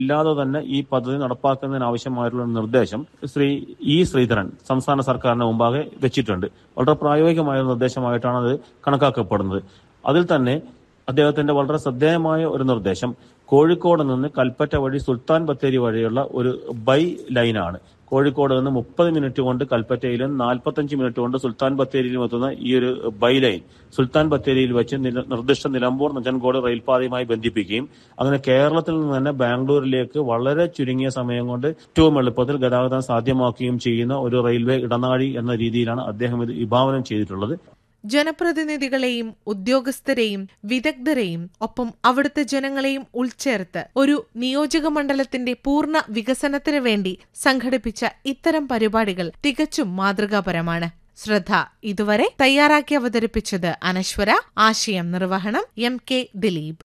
ഇല്ലാതെ തന്നെ ഈ പദ്ധതി നടപ്പാക്കുന്നതിന് ആവശ്യമായിട്ടുള്ള നിർദ്ദേശം ശ്രീ ഇ ശ്രീധരൻ സംസ്ഥാന സർക്കാരിന് മുമ്പാകെ വെച്ചിട്ടുണ്ട് വളരെ പ്രായോഗികമായ ഒരു നിർദ്ദേശമായിട്ടാണ് അത് കണക്കാക്കപ്പെടുന്നത് അതിൽ തന്നെ അദ്ദേഹത്തിന്റെ വളരെ ശ്രദ്ധേയമായ ഒരു നിർദ്ദേശം കോഴിക്കോട് നിന്ന് കൽപ്പറ്റ വഴി സുൽത്താൻ ബത്തേരി വഴിയുള്ള ഒരു ബൈ ലൈനാണ് കോഴിക്കോട് നിന്ന് മുപ്പത് മിനിറ്റ് കൊണ്ട് കൽപ്പറ്റയിലും നാൽപ്പത്തഞ്ച് മിനിറ്റ് കൊണ്ട് സുൽത്താൻ ബത്തേരിയിലും എത്തുന്ന ഈ ഒരു ബൈ ലൈൻ സുൽത്താൻ ബത്തേരിയിൽ വെച്ച് നില- നിർദ്ദിഷ്ട നിലമ്പൂർ നഞ്ചൻകോട് റെയിൽപാതയുമായി ബന്ധിപ്പിക്കുകയും അങ്ങനെ കേരളത്തിൽ നിന്ന് തന്നെ ബാംഗ്ലൂരിലേക്ക് വളരെ ചുരുങ്ങിയ സമയം കൊണ്ട് ഏറ്റവും എളുപ്പത്തിൽ ഗതാഗതം സാധ്യമാക്കുകയും ചെയ്യുന്ന ഒരു റെയിൽവേ ഇടനാഴി എന്ന രീതിയിലാണ് അദ്ദേഹം ഇത് വിഭാവനം ചെയ്തിട്ടുള്ളത് ജനപ്രതിനിധികളെയും ഉദ്യോഗസ്ഥരെയും വിദഗ്ധരെയും ഒപ്പം അവിടുത്തെ ജനങ്ങളെയും ഉൾച്ചേർത്ത് ഒരു നിയോജക മണ്ഡലത്തിന്റെ പൂർണ്ണ വികസനത്തിന് വേണ്ടി സംഘടിപ്പിച്ച ഇത്തരം പരിപാടികൾ തികച്ചും മാതൃകാപരമാണ് ശ്രദ്ധ ഇതുവരെ തയ്യാറാക്കി അവതരിപ്പിച്ചത് അനശ്വര ആശയം നിർവഹണം M K Dileep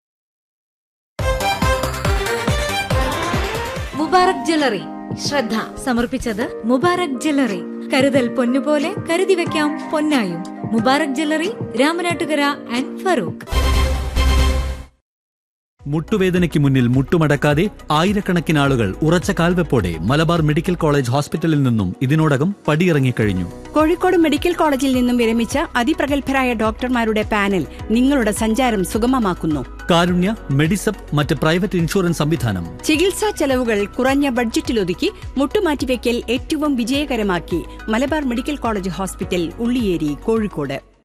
Mubarak jewellery ശ്രദ്ധ സമർപ്പിച്ചത് മുബാറക് ജ്വല്ലറി കരുതൽ പൊന്നുപോലെ കരുതി വെക്കാം പൊന്നായും മുബാറക് ജ്വല്ലറി രാമനാട്ടുകര ആൻഡ് ഫറൂഖ് മുട്ടുവേദനയ്ക്ക് മുന്നിൽ മുട്ടുമടക്കാതെ ആയിരക്കണക്കിന് ആളുകൾ ഉറച്ച കാൽവെപ്പോടെ മലബാർ മെഡിക്കൽ കോളേജ് ഹോസ്പിറ്റലിൽ നിന്നും ഇതിനോടകം പടിയിറങ്ങിക്കഴിഞ്ഞു കോഴിക്കോട് മെഡിക്കൽ കോളേജിൽ നിന്നും വിരമിച്ച അതിപ്രഗത്ഭരായ ഡോക്ടർമാരുടെ പാനൽ നിങ്ങളുടെ സഞ്ചാരം സുഗമമാക്കുന്നു കാരുണ്യ മെഡിസപ്പ് മറ്റ് പ്രൈവറ്റ് ഇൻഷുറൻസ് സംവിധാനം ചികിത്സാ ചെലവുകൾ കുറഞ്ഞ ബഡ്ജറ്റിലൊതുക്കി മുട്ടുമാറ്റിവെക്കൽ ഏറ്റവും വിജയകരമാക്കി Malabar medical college hospital Ulliyeri Kozhikode